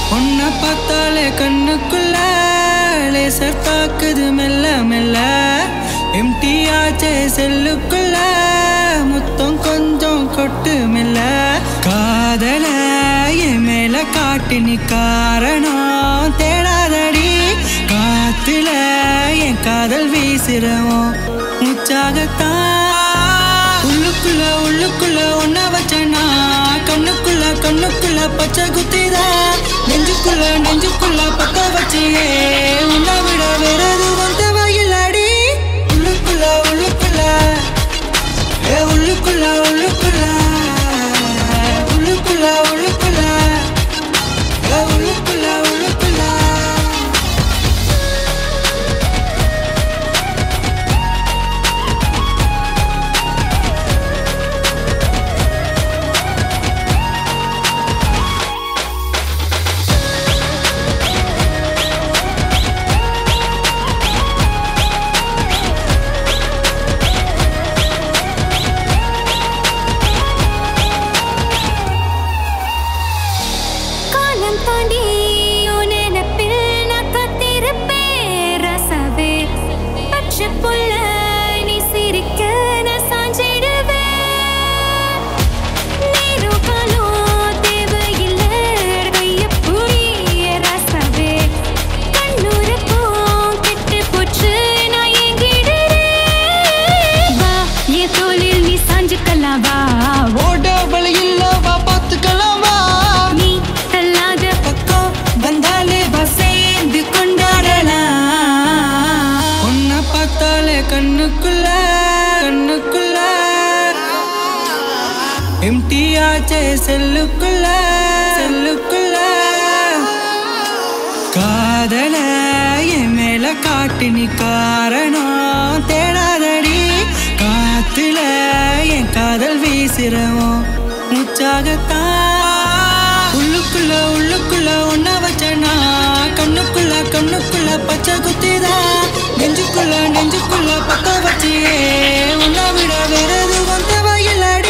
உன்னை பார்த்தாலே கண்ணுக்குள்ள லேசர் தாக்குது மெல்ல மெல்ல எம்டி ஆச்சே செல்லுக்குள்ள முத்தம் கொஞ்சம் கொட்டு மெல்ல காதல என் மேல காட்டு நீ காரணம் தேடாதடி காத்துல என் காதல் வீசுறவோம் முச்சாகத்தான் உள்ளுக்குள்ள உள்ளுக்குள்ள ஒன்ன வச்சனா கண்ணுக்குள்ள கண்ணுக்குள்ள பச்சை குத்திதா நெஞ்சுக்குள்ள நெஞ்சுக்குள்ள பத்த வச்சியே உன்னை விட வேற எதுவும் தேவையில்லடி உள்ளுக்குள்ள உள்ளுக்குள்ள ஏ உள்ளுக்குள்ள உள்ளுக்குள்ள உள்ளுக்குள்ள உள்ளுக்குள்ள ஏ உள்ளுக்குள்ள உள்ளுக்குள்ள காலம் தாண்டி உன் நினைப்பில் நான் காத்திருப்பேன் ரசவே. பச்சை புல்ல நீ சிரிக்க நான் சாஞ்சிடுவேன். நேரம் காலம் தேவையில்லை, கையப் புடி ரசவே. கண்ணுறக்கம் கெட்டுப் போச்சு, நான் ஏங்கிடுறேன். வா, என் தோளில் நீ சாஞ்சுக்கலாம் வா ஓட வழி இல்ல வா பார்த்துக்கலாம் வா நீ தள்ளாத பக்கம் வந்தாலே வா சேர்ந்து கொண்டாடலாம் உன்னை பார்த்தாலே கண்ணுக்குள்ள கண்ணுக்குள்ள எம்டி ஆச்சே செல்லுக்குள்ள செல்லுக்குள்ள காதல என் மேல காட்டு நீ காரணம் தேடாதடி காத்துல என் காதல் வீசுறவோம் முச்சாகத்தான் உள்ளுக்குள்ள உள்ளுக்குள்ள ஒன்ன வச்சனா கண்ணுக்குள்ள கண்ணுக்குள்ள பச்சை குத்திதா நெஞ்சுக்குள்ள நெஞ்சுக்குள்ள பத்த வச்சியே உன்னை விட வேற எதுவும் தேவையில்லடி